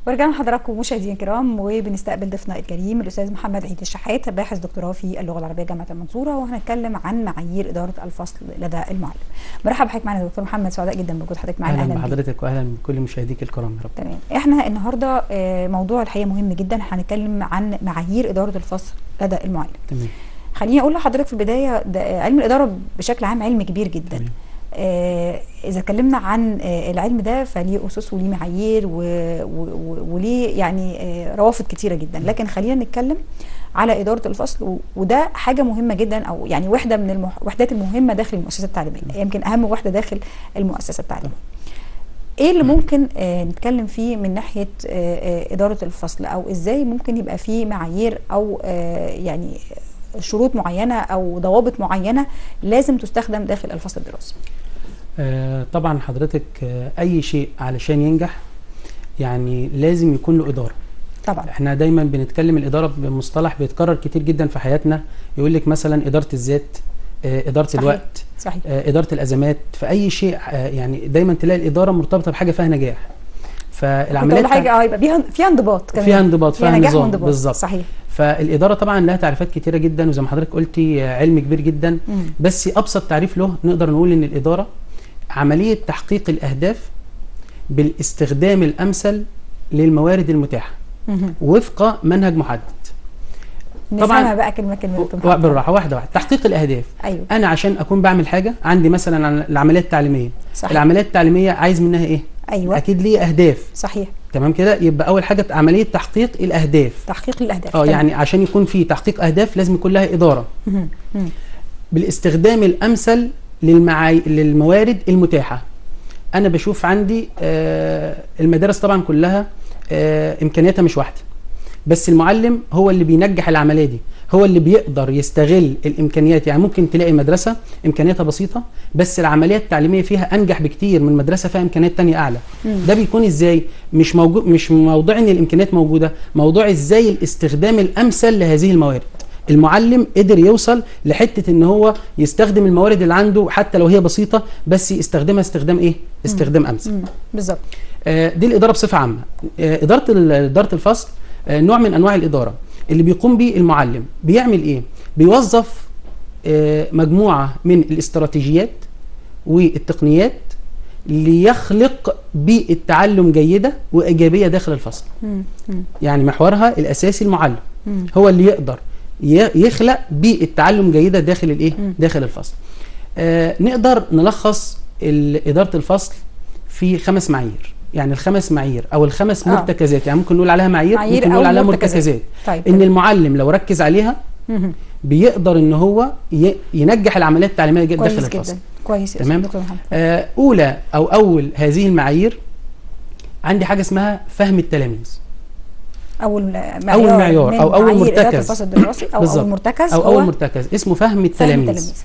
ورجعنا لحضراتكم مشاهدينا الكرام وبنستقبل ضيفنا الكريم الاستاذ محمد عيد الشحات باحث دكتوراه في اللغه العربيه جامعه المنصوره وهنتكلم عن معايير اداره الفصل لدى المعلم. مرحبا بحضرتك معنا دكتور محمد سعداء جدا بوجود حضرتك معانا اهلا بيك. بحضرتك واهلا بكل مشاهديك الكرام يا رب تمام احنا النهارده آه، موضوع الحقيقه مهم جدا هنتكلم عن معايير اداره الفصل لدى المعلم. تمام خليني اقول لحضرتك في البدايه ده علم الاداره بشكل عام علم كبير جدا. تمام. آه، اذا اتكلمنا عن آه، العلم ده فليه اسس وليه معايير و- و- و- وليه يعني آه، روافد كتيره جدا لكن خلينا نتكلم على اداره الفصل و- وده حاجه مهمه جدا او يعني وحده من المح- الوحدات المهمه داخل المؤسسه التعليميه يمكن اهم وحده داخل المؤسسه التعليميه ايه اللي ممكن آه نتكلم فيه من ناحيه آه آه اداره الفصل او ازاي ممكن يبقى فيه معايير او آه يعني شروط معينه او ضوابط معينه لازم تستخدم داخل الفصل الدراسي آه طبعا حضرتك آه اي شيء علشان ينجح يعني لازم يكون له اداره طبعا احنا دايما بنتكلم الاداره بمصطلح بيتكرر كتير جدا في حياتنا يقول لك مثلا اداره الذات آه اداره صحيح. الوقت صحيح آه اداره الازمات في اي شيء آه يعني دايما تلاقي الاداره مرتبطه بحاجه فيها نجاح كنت فالعمليات اقول حاجه اه يبقى فيها فيها انضباط كمان فيها انضباط فيها فيها نجاح نظام وانضباط بالظبط صحيح فالاداره طبعا لها تعريفات كتيره جدا وزي ما حضرتك قلتي آه، علم كبير جدا مم. بس ابسط تعريف له نقدر نقول ان الاداره عمليه تحقيق الاهداف بالاستخدام الامثل للموارد المتاحه مهم. وفق منهج محدد نفهمها بقى كلمه كلمه يا دكتور محمد. بالراحه واحده واحده تحقيق الاهداف ايوه انا عشان اكون بعمل حاجه عندي مثلا عن- العمليات التعليميه صحيح العمليات التعليميه عايز منها ايه ايوه اكيد ليه اهداف صحيح تمام كده يبقى اول حاجه عمليه تحقيق الاهداف تحقيق الاهداف اه تمام. يعني عشان يكون في تحقيق اهداف لازم يكون لها اداره مهم. مم. بالاستخدام الامثل للمعاي... للموارد المتاحه انا بشوف عندي آه المدارس طبعا كلها آه امكانياتها مش واحده بس المعلم هو اللي بينجح العمليه دي هو اللي بيقدر يستغل الامكانيات يعني ممكن تلاقي مدرسه امكانياتها بسيطه بس العمليه التعليميه فيها انجح بكتير من مدرسه فيها امكانيات تانية اعلى مم. ده بيكون ازاي مش موجود مش موضوع ان الامكانيات موجوده موضوع ازاي الاستخدام الامثل لهذه الموارد المعلم قدر يوصل لحته ان هو يستخدم الموارد اللي عنده حتى لو هي بسيطه بس يستخدمها استخدام ايه استخدام امثل مم. بالظبط آه، دي الاداره بصفه عامه آه، اداره ال- اداره الفصل آه، نوع من انواع الاداره اللي بيقوم به المعلم بيعمل ايه بيوظف آه، مجموعه من الاستراتيجيات والتقنيات ليخلق بيئه تعلم جيده وايجابيه داخل الفصل مم. مم. يعني محورها الاساسي المعلم مم. هو اللي يقدر ي- يخلق بيئه تعلم جيده داخل الايه مم. داخل الفصل آه نقدر نلخص ال- اداره الفصل في خمس معايير يعني الخمس معايير او الخمس آه. مرتكزات يعني ممكن نقول عليها معايير, معايير ممكن أو نقول عليها مرتكزات. مرتكزات طيب ان المعلم لو ركز عليها مهم. بيقدر ان هو ي- ينجح العمليات التعليميه جدا داخل كويس الفصل جدا كويس يا تمام. دكتور محمد آه اولى او اول هذه المعايير عندي حاجه اسمها فهم التلاميذ اول معيار أول معيار من أو أول معايير إدارة مرتكز. الفصل الدراسي او بالظبط. اول مرتكز او هو اول مرتكز اسمه فهم فهم التلاميذ التلاميذ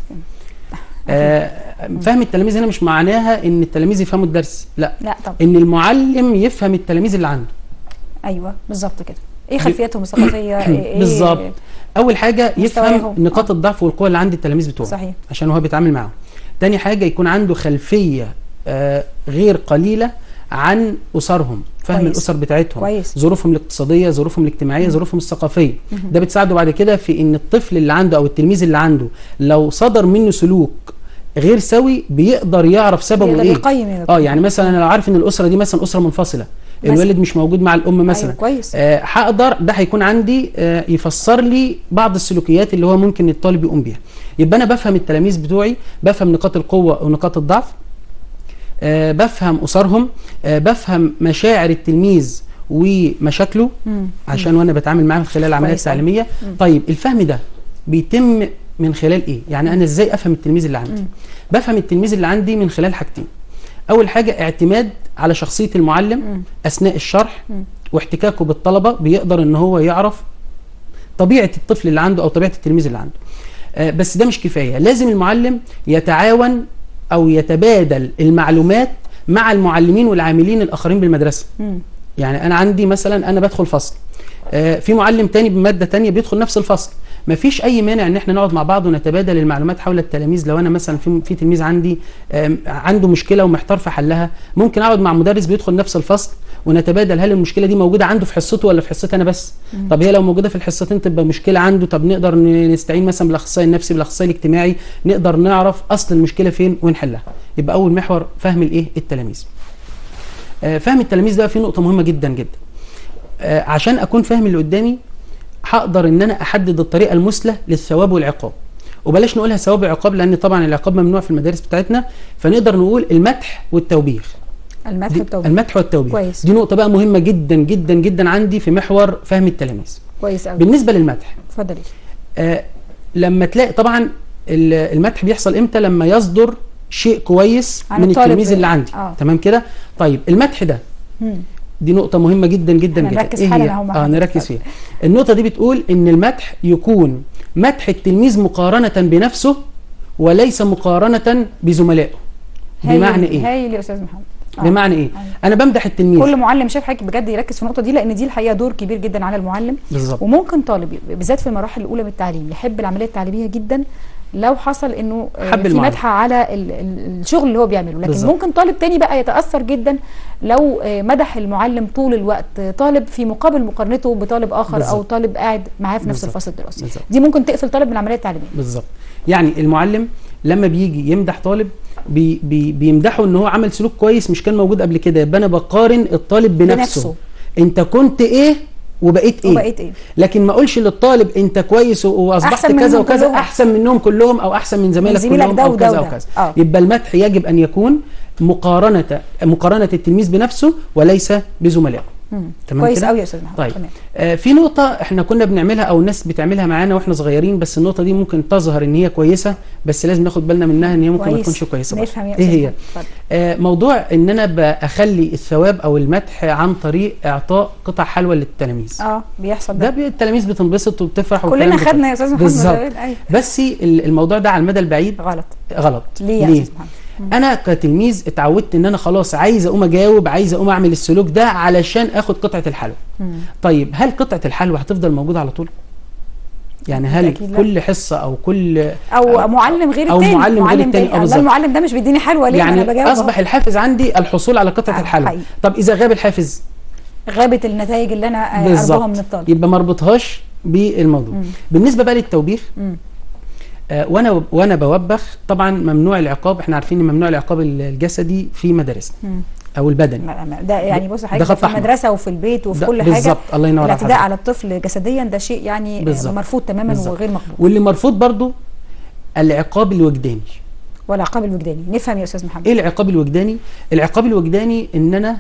آه فهم التلاميذ هنا مش معناها ان التلاميذ يفهموا الدرس لا لا طبعا ان المعلم يفهم التلاميذ اللي عنده ايوه بالظبط كده ايه خلفياتهم الثقافيه إيه- إيه بالظبط. اول حاجه مستواهم. يفهم نقاط آه. الضعف والقوه اللي عند التلاميذ بتوعه صحيح عشان هو بيتعامل معاهم تاني حاجه يكون عنده خلفيه آه غير قليله عن اسرهم فهم كويس. الاسر بتاعتهم كويس ظروفهم الاقتصاديه ظروفهم الاجتماعيه ظروفهم الثقافيه مهم. ده بتساعده بعد كده في ان الطفل اللي عنده او التلميذ اللي عنده لو صدر منه سلوك غير سوي بيقدر يعرف سببه يقدر ايه يقيم يا دكتور. اه يعني مثلا انا لو عارف ان الاسره دي مثلا اسره منفصله مثلا. الوالد مش موجود مع الام مثلا أيوة كويس آه، هقدر ده هيكون عندي آه، يفسر لي بعض السلوكيات اللي هو ممكن الطالب يقوم بيها يبقى انا بفهم التلاميذ بتوعي بفهم نقاط القوه ونقاط الضعف آه، بفهم اسرهم آه، بفهم مشاعر التلميذ ومشاكله مم. عشان وانا بتعامل معاه من خلال العمليه كويس أوي. التعليميه مم. طيب الفهم ده بيتم من خلال ايه يعني انا ازاي افهم التلميذ اللي عندي مم. بفهم التلميذ اللي عندي من خلال حاجتين اول حاجه اعتماد على شخصيه المعلم مم. اثناء الشرح مم. واحتكاكه بالطلبه بيقدر ان هو يعرف طبيعه الطفل اللي عنده او طبيعه التلميذ اللي عنده آه، بس ده مش كفايه لازم المعلم يتعاون او يتبادل المعلومات مع المعلمين والعاملين الاخرين بالمدرسه مم. يعني انا عندي مثلا انا بدخل فصل آه، في معلم تاني بماده تانية بيدخل نفس الفصل مفيش اي مانع ان احنا نقعد مع بعض ونتبادل المعلومات حول التلاميذ لو انا مثلا في في تلميذ عندي آم، عنده مشكله ومحتار في حلها ممكن اقعد مع مدرس بيدخل نفس الفصل ونتبادل هل المشكله دي موجوده عنده في حصته ولا في حصتي انا بس طب هي لو موجوده في الحصتين تبقى مشكله عنده طب نقدر ن- نستعين مثلا بالاخصائي النفسي بالاخصائي الاجتماعي نقدر نعرف اصل المشكله فين ونحلها يبقى اول محور فهم الايه التلاميذ آه، فهم التلاميذ ده في نقطه مهمه جدا جدا آه، عشان اكون فاهم اللي قدامي هقدر ان انا احدد الطريقه المثلى للثواب والعقاب وبلاش نقولها ثواب وعقاب لان طبعا العقاب ممنوع في المدارس بتاعتنا فنقدر نقول المدح والتوبيخ المدح دي والتوبيخ المدح والتوبيخ كويس. دي نقطه بقى مهمه جدا جدا جدا عندي في محور فهم التلاميذ كويس قوي بالنسبه للمدح اتفضلي آه لما تلاقي طبعا ال- المدح بيحصل امتى لما يصدر شيء كويس عن من الطالب التلميذ اللي عندي آه. تمام كده طيب المدح ده مم. دي نقطة مهمة جدا جدا احنا جدا نركز حالا هي؟ أهو مع اه حضرتك. نركز فيها النقطة دي بتقول ان المدح يكون مدح التلميذ مقارنة بنفسه وليس مقارنة بزملائه بمعنى هايل- ايه؟ هايل يا استاذ محمد آه. بمعنى ايه؟ أيوة. انا بمدح التلميذ كل معلم شاف حضرتك بجد يركز في النقطه دي لان دي الحقيقه دور كبير جدا على المعلم بالظبط وممكن طالب بالذات في المراحل الاولى من التعليم يحب العمليه التعليميه جدا لو حصل انه آه، حب في المعلم. مدح على ال- ال- الشغل اللي هو بيعمله لكن بالظبط. ممكن طالب تاني بقى يتاثر جدا لو آه، مدح المعلم طول الوقت آه، طالب في مقابل مقارنته بطالب اخر او بالظبط. طالب قاعد معاه في نفس بالظبط. الفصل الدراسي بالظبط. دي ممكن تقفل طالب من العمليه التعليميه بالظبط يعني المعلم لما بيجي يمدح طالب بي بي بيمدحه ان هو عمل سلوك كويس مش كان موجود قبل كده يبقى انا بقارن الطالب بنفسه, بنفسه. انت كنت ايه وبقيت ايه وبقيت ايه لكن ما اقولش للطالب انت كويس و- واصبحت أحسن كذا منهم وكذا كلهم. احسن منهم كلهم او احسن من زمايلك زميلك كلهم ده او وده كذا وده. وكذا آه. يبقى المدح يجب ان يكون مقارنه مقارنه التلميذ بنفسه وليس بزملائه مم. تمام كويس كده؟ قوي يا استاذ محمد طيب تمام. آه في نقطة احنا كنا بنعملها او الناس بتعملها معانا واحنا صغيرين بس النقطة دي ممكن تظهر ان هي كويسة بس لازم ناخد بالنا منها ان هي ممكن ما كويس. تكونش كويسة برضه. نفهم يا ايه أستاذ هي؟ محمد. اتفضل. آه موضوع ان انا بخلي الثواب او المدح عن طريق اعطاء قطع حلوى للتلاميذ اه بيحصل ده ده بي- التلاميذ بتنبسط وبتفرح كلنا والكلام ده خدنا كله. يا استاذ محمد بالظبط أيوة. بس ال- الموضوع ده على المدى البعيد غلط غلط ليه يا استاذ محمد انا كتلميذ اتعودت ان انا خلاص عايز اقوم اجاوب عايز اقوم اعمل السلوك ده علشان اخد قطعه الحلوى مم. طيب هل قطعه الحلوى هتفضل موجوده على طول يعني هل بالتأكيد لا. كل حصه او كل او معلم غير أو التاني معلم غير التاني، آه لا بالظبط. المعلم ده مش بيديني حلوه ليه ما انا يعني بجاوب اصبح الحافز عندي الحصول على قطعه آه، الحلوى حقيقي. طب اذا غاب الحافز غابت النتائج اللي انا آه، ارجوها بالظبط من الطالب يبقى ما اربطهاش بالموضوع مم. بالنسبه بقى للتوبيخ مم. آه، وانا وانا بوبخ طبعا ممنوع العقاب احنا عارفين ان ممنوع العقاب الجسدي في مدارسنا مم. او البدني ما- ما- ده يعني بص ده حضرتك خط في أحمر. المدرسه وفي البيت وفي ده كل حاجه بالظبط الله ينور على الاعتداء حضرتك على الطفل جسديا ده شيء يعني آه، بالظبط. مرفوض تماما بالظبط. وغير مقبول واللي مرفوض برضو العقاب الوجداني والعقاب الوجداني نفهم يا استاذ محمد ايه العقاب الوجداني العقاب الوجداني ان انا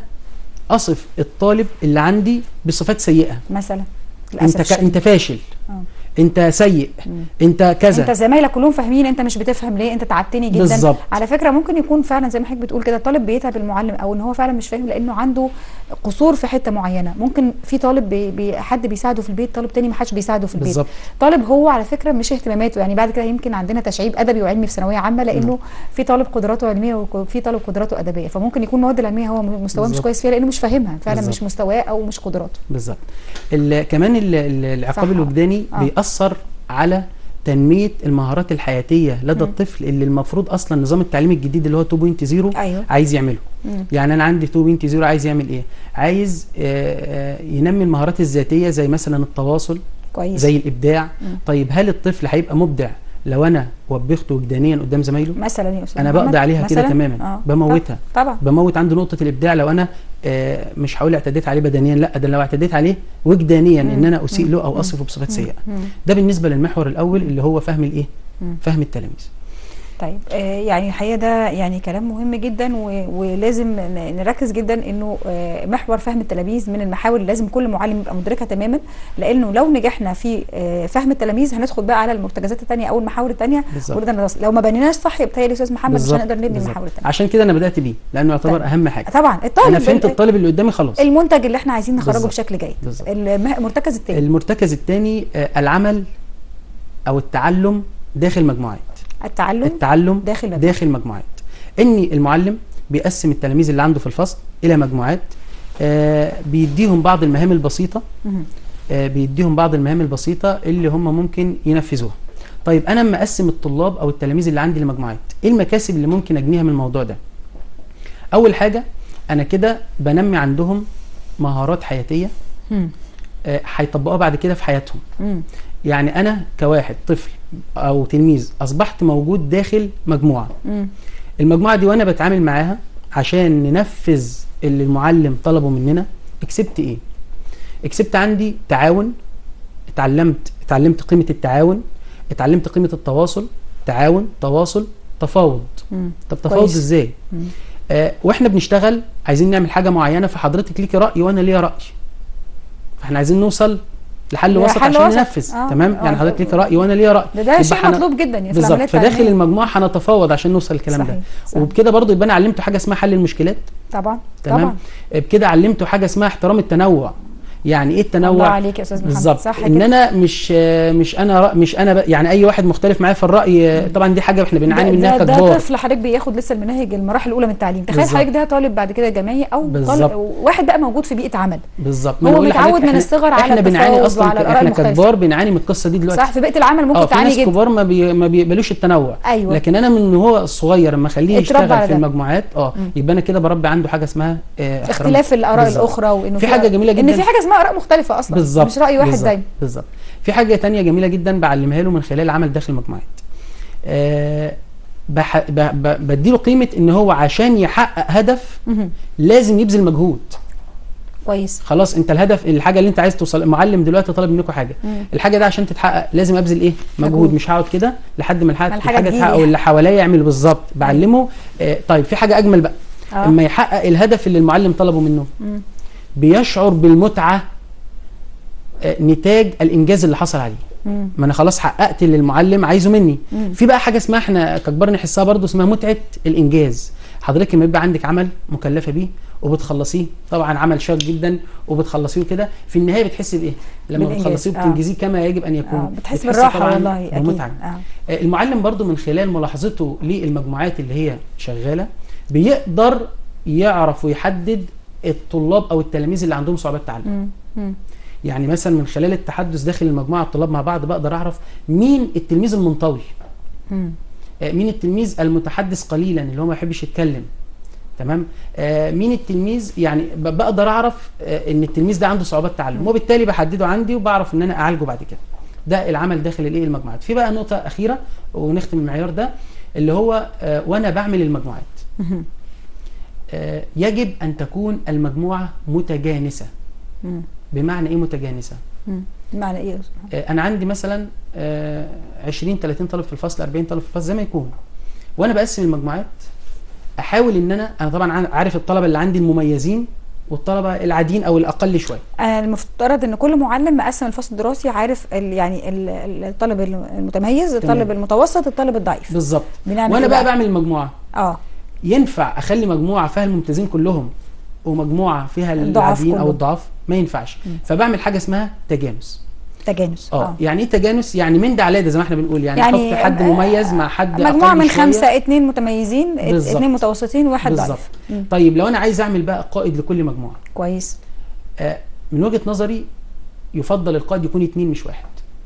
اصف الطالب اللي عندي بصفات سيئه مثلا انت للاسف ك... الشديد. انت فاشل آه. انت سيء مم. انت كذا انت زمايلك كلهم فاهمين انت مش بتفهم ليه انت تعبتني جدا بالظبط. على فكره ممكن يكون فعلا زي ما حضرتك بتقول كده الطالب بيتعب المعلم او ان هو فعلا مش فاهم لانه عنده قصور في حته معينه ممكن في طالب بي بي حد بيساعده في البيت طالب تاني ما حدش بيساعده في البيت بالظبط طالب هو على فكره مش اهتماماته يعني بعد كده يمكن عندنا تشعيب ادبي وعلمي في ثانويه عامه لانه في طالب قدراته علميه وفي طالب قدراته ادبيه فممكن يكون المواد العلميه هو مستواه مش بالظبط. كويس فيها لانه مش فاهمها فعلا بالظبط. مش مستواه او مش قدراته بالظبط ال- كمان ال- ال- العقاب صح. الوجداني آه. بيأثر على تنميه المهارات الحياتيه لدى مم. الطفل اللي المفروض اصلا نظام التعليم الجديد اللي هو 2.0 ايوه عايز يعمله مم. يعني انا عندي 2.0 عايز يعمل ايه عايز آه، آه، ينمي المهارات الذاتيه زي مثلا التواصل كويس زي الابداع مم. طيب هل الطفل هيبقى مبدع لو انا وبخته وجدانيا قدام زمايله مثلا يا استاذ انا محمد، بقضي عليها كده مثلاً؟ تماما آه. بموتها طبعا بموت عنده نقطه الابداع لو انا آه، مش هقول اعتديت عليه بدنيا لا ده لو اعتديت عليه وجدانيا ان انا اسيء له او اصفه بصفات سيئه مم. ده بالنسبه للمحور الاول اللي هو فهم الايه مم. فهم التلاميذ طيب آه، يعني الحقيقه ده يعني كلام مهم جدا و- ولازم ن- نركز جدا انه آه، محور فهم التلاميذ من المحاور اللي لازم كل معلم يبقى مدركها تماما لانه لو نجحنا في آه، فهم التلاميذ هندخل بقى على المرتكزات الثانيه او المحاور الثانيه بالظبط ونقدر نوصل لو ما بنيناش صح يبقى يا استاذ محمد مش بالظبط، هنقدر نبني بالظبط. المحاور الثانيه عشان كده انا بدات بيه لانه يعتبر طيب. اهم حاجه طبعا الطالب انا فهمت ال- الطالب اللي قدامي خلاص المنتج اللي احنا عايزين نخرجه بالظبط. بشكل جيد بالظبط. المرتكز الثاني المرتكز الثاني العمل او التعلم داخل مجموعات التعلم التعلم داخل مجموعة. داخل مجموعات ان المعلم بيقسم التلاميذ اللي عنده في الفصل الى مجموعات آه بيديهم بعض المهام البسيطه مهم. آه، بيديهم بعض المهام البسيطه اللي هم ممكن ينفذوها طيب انا لما اقسم الطلاب او التلاميذ اللي عندي لمجموعات ايه المكاسب اللي ممكن اجنيها من الموضوع ده اول حاجه انا كده بنمي عندهم مهارات حياتيه مم. آه، هيطبقوها بعد كده في حياتهم مم. يعني انا كواحد طفل او تلميذ اصبحت موجود داخل مجموعه مم. المجموعه دي وانا بتعامل معاها عشان ننفذ اللي المعلم طلبه مننا اكسبت ايه اكسبت عندي تعاون اتعلمت اتعلمت قيمه التعاون اتعلمت قيمه التواصل تعاون تواصل تفاوض مم. طب تفاوض كويس. ازاي مم. آه واحنا بنشتغل عايزين نعمل حاجه معينه فحضرتك ليكي راي وانا ليا راي فاحنا عايزين نوصل لحل وسط لحل عشان وسط. ننفذ آه. تمام آه. يعني حضرتك ليكي راي وانا ليا راي ده ده يبقى شيء حنا- مطلوب جدا يعني في بالظبط العمليات فداخل التعليمية. المجموعه هنتفاوض عشان نوصل الكلام ده صحيح. صحيح. وبكده برضو يبقى انا علمته حاجه اسمها حل المشكلات طبعا تمام طبعا بكده علمته حاجه اسمها احترام التنوع يعني ايه التنوع الله عليك يا استاذ محمد بالظبط صح ان كده انا مش مش انا رأ- مش انا ب- يعني اي واحد مختلف معايا في الراي طبعا دي حاجه احنا بنعاني ده- منها ده, ده ككبار طفل حضرتك بياخد لسه المناهج المراحل الاولى من التعليم تخيل بالظبط. حضرتك ده طالب بعد كده جامعي او بالظبط. طالب واحد بقى موجود في بيئه عمل بالظبط هو ما أنا بقول متعود لحضرتك من إحنا- الصغر على احنا بنعاني التفاوض اصلا وعلى الآراء احنا المختلفة. ككبار بنعاني من القصه دي دلوقتي صح في بيئه العمل اه ممكن في تعاني ناس جدا كبار ما, بي ما بيقبلوش التنوع أيوة. لكن انا من هو صغير لما اخليه اتربى يشتغل على في ده. المجموعات اه يبقى انا كده بربي عنده حاجه اسمها آه احترام. اختلاف الاراء بالظبط. الاخرى وانه في حاجة جميلة ان جداً. في حاجه اسمها اراء مختلفه اصلا بالظبط مش راي واحد بالظبط. دايما بالظبط في حاجه تانية جميله جدا بعلمها له من خلال العمل داخل المجموعات آه بح... ب... ب... بديله قيمه ان هو عشان يحقق هدف مهم. لازم يبذل مجهود كويس خلاص انت الهدف الحاجه اللي انت عايز توصل المعلم دلوقتي طالب منكم حاجه مم. الحاجه دي عشان تتحقق لازم ابذل ايه مجهود, مجهود. مش هقعد كده لحد ما الحاجه, ما الحاجة الحاجه تجيلي تتحقق يعني. واللي حواليا يعمل بالظبط بعلمه آه طيب في حاجه اجمل بقى آه. اما يحقق الهدف اللي المعلم طلبه منه مم. بيشعر بالمتعه آه نتاج الانجاز اللي حصل عليه مم. ما انا خلاص حققت اللي المعلم عايزه مني مم. في بقى حاجه اسمها احنا ككبار نحسها برضو اسمها متعه الانجاز حضرتك لما يبقى عندك عمل مكلفه بيه وبتخلصيه طبعا عمل شاق جدا وبتخلصيه كده في النهايه بتحسي بايه لما بالإنجاز. بتخلصيه آه. وبتنجزيه كما يجب ان يكون آه. بتحس بتحسي بالراحه طبعاً والله اكيد بمتعه آه. آه، المعلم برضو من خلال ملاحظته للمجموعات اللي هي شغاله بيقدر يعرف ويحدد الطلاب او التلاميذ اللي عندهم صعوبات تعلم مم. مم. يعني مثلا من خلال التحدث داخل المجموعه الطلاب مع بعض بقدر اعرف مين التلميذ المنطوي مم. آه، مين التلميذ المتحدث قليلا اللي هو ما يحبش يتكلم تمام آه، مين التلميذ يعني ب- بقدر اعرف آه، ان التلميذ ده عنده صعوبات تعلم وبالتالي بحدده عندي وبعرف ان انا اعالجه بعد كده ده العمل داخل الايه المجموعات في بقى نقطه اخيره ونختم المعيار ده اللي هو آه، وانا بعمل المجموعات مهم. آه، يجب ان تكون المجموعه متجانسه مم. بمعنى ايه متجانسه مم. معنى ايه يا أستاذ محمد؟ آه، انا عندي مثلا آه، 20 30 طالب في الفصل 40 طالب في الفصل زي ما يكون وانا بقسم المجموعات احاول ان انا انا طبعا عن- عارف الطلبه اللي عندي المميزين والطلبه العاديين او الاقل شويه آه، المفترض ان كل معلم مقسم الفصل الدراسي عارف ال يعني ال- ال- الطالب المتميز الطالب تمام. المتوسط الطالب الضعيف بالظبط بنعمل وانا إيه بقى بعمل المجموعه اه ينفع اخلي مجموعه فيها الممتازين كلهم ومجموعه فيها الضعاف العاديين او كلهم. الضعاف ما ينفعش فبعمل حاجه اسمها تجانس تجانس اه يعني ايه تجانس يعني من ده على ده زي ما احنا بنقول يعني, يعني يعني حد آه، مميز مع حد مجموعه أقل من شوية. خمسه اتنين متميزين ات- بالظبط. اتنين متوسطين وواحد بالظبط ضعيف مم. طيب لو انا عايز اعمل بقى قائد لكل مجموعه كويس آه، من وجهه نظري يفضل القائد يكون اتنين مش واحد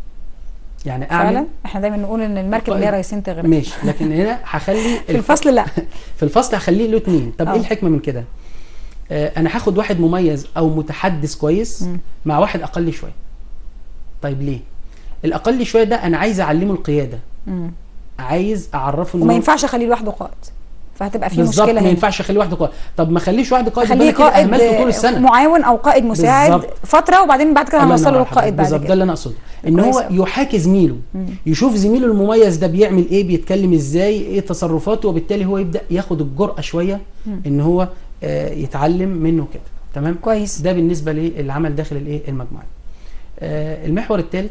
يعني اعمل فعلا احنا دايما نقول ان المركب القائد- ليها رئيسين تغرق ماشي لكن هنا هخلي في الفصل لا في الفصل هخليه له اتنين طب آه. ايه الحكمه من كده آه انا هاخد واحد مميز او متحدث كويس مم. مع واحد اقل شويه طيب ليه الاقل شويه ده انا عايز اعلمه القياده مم. عايز اعرفه وما هو- ينفعش اخليه لوحده قائد فهتبقى في بالظبط مشكله ما هنا ينفعش اخليه واحد قائد طب ما اخليش واحد قائد يبقى خليه انا كده قائد اهملته طول السنه معاون او قائد مساعد بالظبط. فتره وبعدين بعد كده الله هنوصله ينور عليك. للقائد بعد بالظبط ده كده اللي انا اقصده ان كويس هو أوي. يحاكي زميله مم. يشوف زميله المميز ده بيعمل ايه بيتكلم ازاي ايه تصرفاته وبالتالي هو يبدا ياخد الجرأه شويه مم. ان هو آه، يتعلم منه كده تمام كويس ده بالنسبه للعمل داخل الايه المجموعه آه، المحور الثالث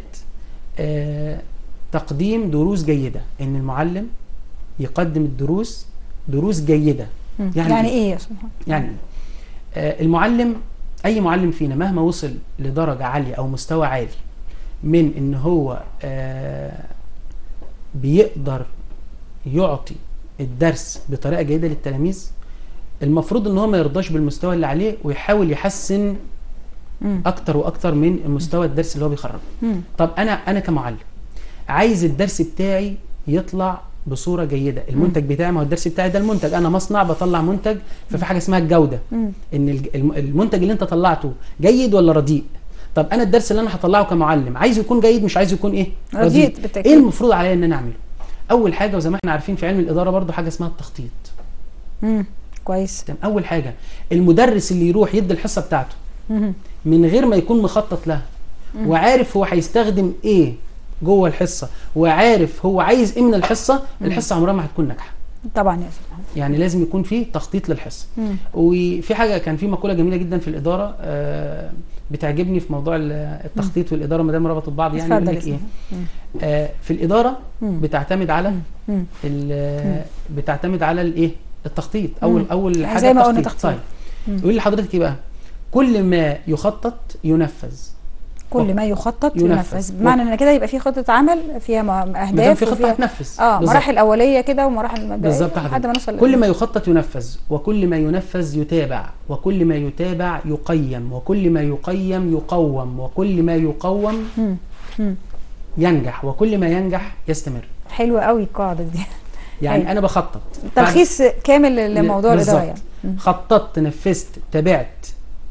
تقديم دروس جيده ان المعلم يقدم الدروس دروس جيده مم. يعني يعني إيه؟ ايه يا استاذ محمد؟ يعني إيه؟ آه، المعلم اي معلم فينا مهما وصل لدرجه عاليه او مستوى عالي من ان هو آه، بيقدر يعطي الدرس بطريقه جيده للتلاميذ المفروض ان هو ما يرضاش بالمستوى اللي عليه ويحاول يحسن مم. اكتر واكتر من مستوى الدرس اللي هو بيخرجه مم. طب انا انا كمعلم عايز الدرس بتاعي يطلع بصوره جيده المنتج بتاعي ما هو الدرس بتاعي ده المنتج انا مصنع بطلع منتج ففي حاجه اسمها الجوده مم. ان الج- الم- المنتج اللي انت طلعته جيد ولا رديء طب انا الدرس اللي انا هطلعه كمعلم عايزه يكون جيد مش عايزه يكون ايه رديء ايه بالتأكيد. المفروض عليا ان انا اعمله اول حاجه وزي ما احنا عارفين في علم الاداره برضو حاجه اسمها التخطيط مم. كويس تمام اول حاجه المدرس اللي يروح يدي الحصه بتاعته مم. من غير ما يكون مخطط لها وعارف هو هيستخدم ايه جوه الحصه وعارف هو عايز ايه من الحصه الحصه عمرها ما هتكون ناجحه طبعا يا استاذ يعني لازم يكون في تخطيط للحصه مم. وفي حاجه كان في مقوله جميله جدا في الاداره آه، بتعجبني في موضوع ال- التخطيط والاداره ما دام ربطوا ببعض يعني يقول اتفضل لك يا ايه سيدي. آه، في الاداره مم. بتعتمد على مم. ال- بتعتمد على الايه التخطيط اول مم. اول يعني حاجه زي ما قلنا التخطيط. تخطيط. طيب مم. يقول لحضرتك ايه بقى كل ما يخطط ينفذ كل ما يخطط ينفذ. ينفذ بمعنى ان كده يبقى في خطه عمل فيها م- ما دام اهداف في خطه وفيها هتنفذ اه بالظبط. مراحل اوليه كده ومراحل مبدئيه بالظبط يا لحد حضرتك. ما نوصل كل ما يخطط ينفذ وكل ما ينفذ يتابع وكل ما يتابع يقيم وكل ما يقيم يقوم وكل ما يقوم مم. مم. ينجح وكل ما ينجح يستمر حلوه قوي القاعده دي يعني أيوة. انا بخطط تلخيص كامل لموضوع بالظبط. الاداره يعني مم. خططت نفذت تابعت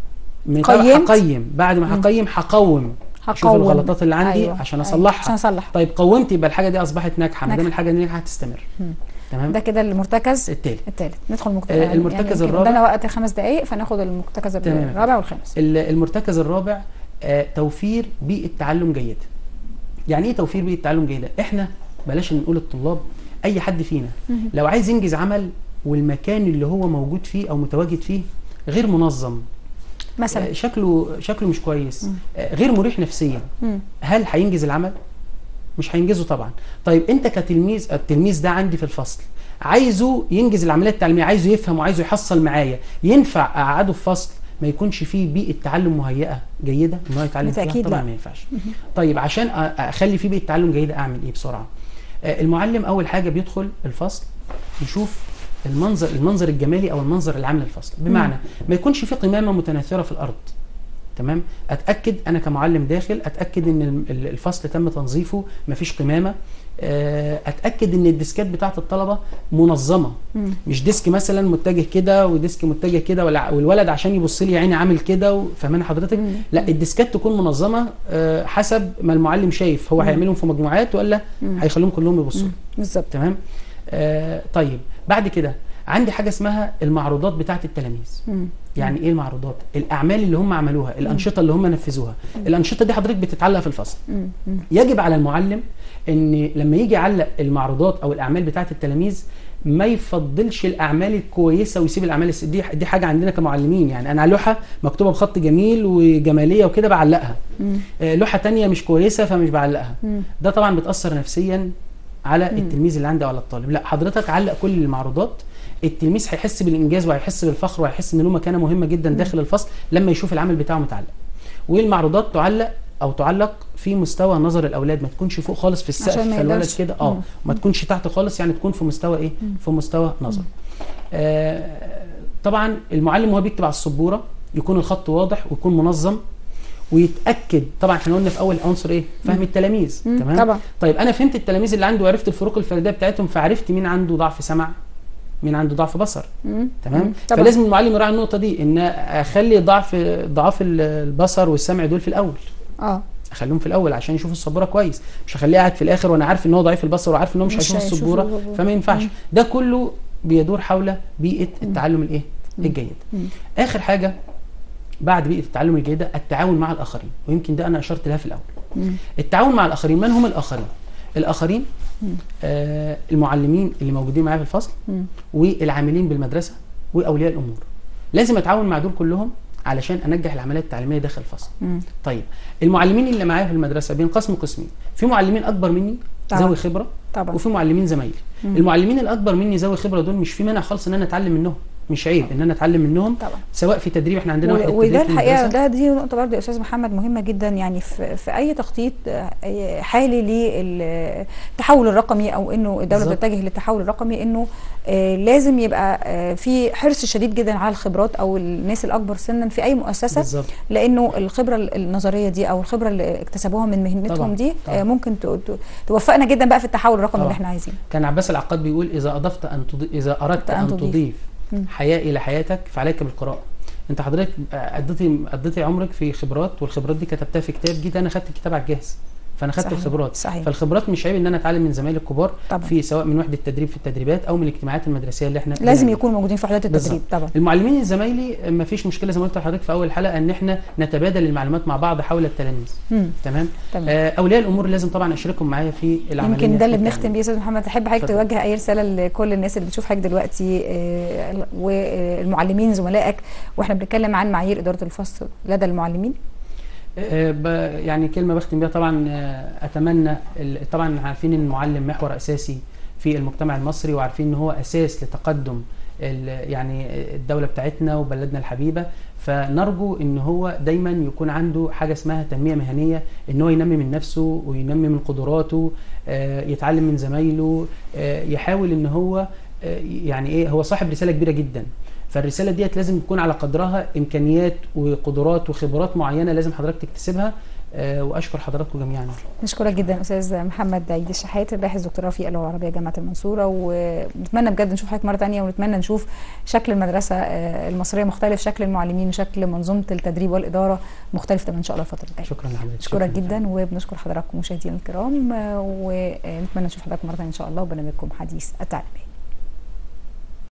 من قيمت. هقيم بعد ما هقيم هقوم اشوف هقوم. الغلطات اللي عندي أيوة. عشان أيوة. اصلحها عشان اصلح طيب قومت يبقى الحاجه دي اصبحت ناجحه ما دام ناجحة. الحاجه دي ناجحه هتستمر مم. تمام ده كده المرتكز التالي الثالث ندخل المكتكز آه، المرتكز الرابع. قدامنا وقت خمس دقائق فناخد المرتكز تمام. الرابع والخامس ال- المرتكز الرابع آه، توفير بيئه تعلم جيده يعني ايه توفير بيئه تعلم جيده احنا بلاش نقول الطلاب اي حد فينا مهم. لو عايز ينجز عمل والمكان اللي هو موجود فيه او متواجد فيه غير منظم مثلا آه، شكله شكله مش كويس مم. آه، غير مريح نفسيا مم. هل هينجز العمل مش هينجزه طبعا طيب انت كتلميذ التلميذ ده عندي في الفصل عايزه ينجز العمليه التعليميه عايزه يفهم وعايزه يحصل معايا ينفع اقعده في فصل ما يكونش فيه بيئه تعلم مهيئه جيده ان هو يتعلم فيها بالتأكيد طبعا لا. ما ينفعش طيب عشان أ- اخلي فيه بيئه تعلم جيده اعمل ايه بسرعه آه، المعلم اول حاجه بيدخل الفصل يشوف المنظر المنظر الجمالي او المنظر العام للفصل بمعنى ما يكونش فيه قمامه متناثره في الارض تمام اتاكد انا كمعلم داخل اتاكد ان الم- ال- الفصل تم تنظيفه مفيش قمامه آه، اتاكد ان الديسكات بتاعه الطلبه منظمه مم. مش ديسك مثلا متجه كده وديسك متجه كده ولا- والولد عشان يبص لي عيني عامل كده و- فاهمان حضرتك مم. لا الديسكات تكون منظمه آه، حسب ما المعلم شايف هو هيعملهم في مجموعات ولا مم. هيخليهم كلهم يبصوا مم. بالظبط تمام آه طيب بعد كده عندي حاجه اسمها المعروضات بتاعه التلاميذ مم. يعني ايه المعروضات الاعمال اللي هم عملوها الانشطه اللي هم نفذوها الانشطه دي حضرتك بتتعلق في الفصل مم. مم. يجب على المعلم ان لما يجي يعلق المعروضات او الاعمال بتاعه التلاميذ ما يفضلش الاعمال الكويسه ويسيب الاعمال الس- دي دي حاجه عندنا كمعلمين يعني انا لوحه مكتوبه بخط جميل وجماليه وكده بعلقها مم. آه، لوحه تانية مش كويسه فمش بعلقها مم. ده طبعا بتاثر نفسيا على مم. التلميذ اللي عندي او على الطالب لا حضرتك علق كل المعروضات التلميذ هيحس بالانجاز وهيحس بالفخر وهيحس ان له مكانه مهمه جدا داخل الفصل لما يشوف العمل بتاعه متعلق والمعروضات تعلق او تعلق في مستوى نظر الاولاد ما تكونش فوق خالص في السقف عشان ما فالولد يقدرش. كده اه مم. ما تكونش تحت خالص يعني تكون في مستوى ايه في مستوى نظر آه طبعا المعلم وهو بيكتب على السبوره يكون الخط واضح ويكون منظم ويتاكد طبعا احنا قلنا في اول عنصر ايه فهم التلاميذ مم. تمام طبعا طيب انا فهمت التلاميذ اللي عنده وعرفت الفروق الفرديه بتاعتهم فعرفت مين عنده ضعف سمع مين عنده ضعف بصر مم. تمام مم. طبعا فلازم المعلم يراعي النقطه دي ان اخلي ضعف ضعاف ال- البصر والسمع دول في الاول اه اخليهم في الاول عشان يشوف السبوره كويس مش هخليه قاعد في الاخر وانا عارف ان هو ضعيف البصر وعارف ان هو مش, مش هيشوف هيشوف السبوره السبورة. فما ينفعش مم. ده كله بيدور حول بيئه التعلم الايه مم. الجيد مم. اخر حاجه بعد بيئه التعلم الجيده التعاون مع الاخرين ويمكن ده انا اشرت لها في الاول مم. التعاون مع الاخرين من هم الاخرين الاخرين مم. آه المعلمين اللي موجودين معايا في الفصل مم. والعاملين بالمدرسه واولياء الامور لازم اتعاون مع دول كلهم علشان انجح العمليات التعليميه داخل الفصل مم. طيب المعلمين اللي معايا في المدرسه بينقسموا قسمين في معلمين اكبر مني طبعا. ذوي خبره طبعا وفي معلمين زمايلي مم. المعلمين الاكبر مني ذوي خبره دول مش في مانع خالص ان انا اتعلم منهم مش عيب ان انا اتعلم منهم طبعا سواء في تدريب احنا عندنا وحدة و- وده تدريب في الحقيقه المدرسة. ده دي نقطه برضه يا استاذ محمد مهمه جدا يعني في, في اي تخطيط آه، حالي للتحول الرقمي او انه الدوله بالظبط. بتتجه للتحول الرقمي انه آه، لازم يبقى آه، في حرص شديد جدا على الخبرات او الناس الاكبر سنا في اي مؤسسه بالظبط لانه الخبره النظريه دي او الخبره اللي اكتسبوها من مهنتهم طبعاً، دي طبعاً. آه، ممكن ت- ت- توفقنا جدا بقى في التحول الرقمي اللي طبعاً. احنا عايزينه كان عباس العقاد بيقول اذا اضفت ان تضيف اذا اردت أن ان تضيف. تضيف مم. حياه الى حياتك فعليك بالقراءه انت حضرتك قضيتي قضيتي عمرك في خبرات والخبرات دي كتبتها في كتاب جيت انا خدت الكتاب على الجاهز فانا خدت صحيح، الخبرات صحيح. فالخبرات مش عيب ان انا اتعلم من زمايلي الكبار طبعاً. في سواء من وحده التدريب في التدريبات او من الاجتماعات المدرسيه اللي احنا لازم بنعملها. يكونوا موجودين في وحدات التدريب بالظبط. طبعا المعلمين زمايلي ما فيش مشكله زي ما قلت لحضرتك في اول حلقه ان احنا نتبادل المعلومات مع بعض حول التلاميذ مم. تمام تمام. آه اولياء الامور لازم طبعا اشاركهم معايا في العمليه يمكن ده اللي في بنختم بيه يا استاذ محمد تحب حضرتك اتفضل. توجه اي رساله لكل الناس اللي بتشوف حضرتك دلوقتي آه، والمعلمين زملائك واحنا بنتكلم عن معايير اداره الفصل لدى المعلمين آه، ب- يعني كلمه بختم بيها طبعا آه، اتمنى ال- طبعا عارفين ان المعلم محور اساسي في المجتمع المصري وعارفين ان هو اساس لتقدم ال- يعني الدوله بتاعتنا وبلدنا الحبيبه فنرجو ان هو دايما يكون عنده حاجه اسمها تنميه مهنيه ان هو ينمي من نفسه وينمي من قدراته آه، يتعلم من زمايله آه، يحاول ان هو آه، يعني ايه هو صاحب رساله كبيره جدا فالرساله ديت لازم تكون على قدرها امكانيات وقدرات وخبرات معينه لازم حضرتك تكتسبها آه، واشكر حضراتكم جميعا نشكرك جدا استاذ محمد عيد الشحات باحث دكتوراه في اللغه العربيه جامعه المنصوره ونتمنى بجد نشوف حضرتك مره تانية ونتمنى نشوف شكل المدرسه آه، المصريه مختلف شكل المعلمين وشكل منظومه التدريب والاداره مختلف تماما ان شاء الله الفتره الجايه شكرا لحضرتك نشكرك شكراً. جدا وبنشكر حضراتكم مشاهدينا الكرام آه، ونتمنى نشوف حضرتك مره ثانيه ان شاء الله وبرنامجكم حديث التعليميه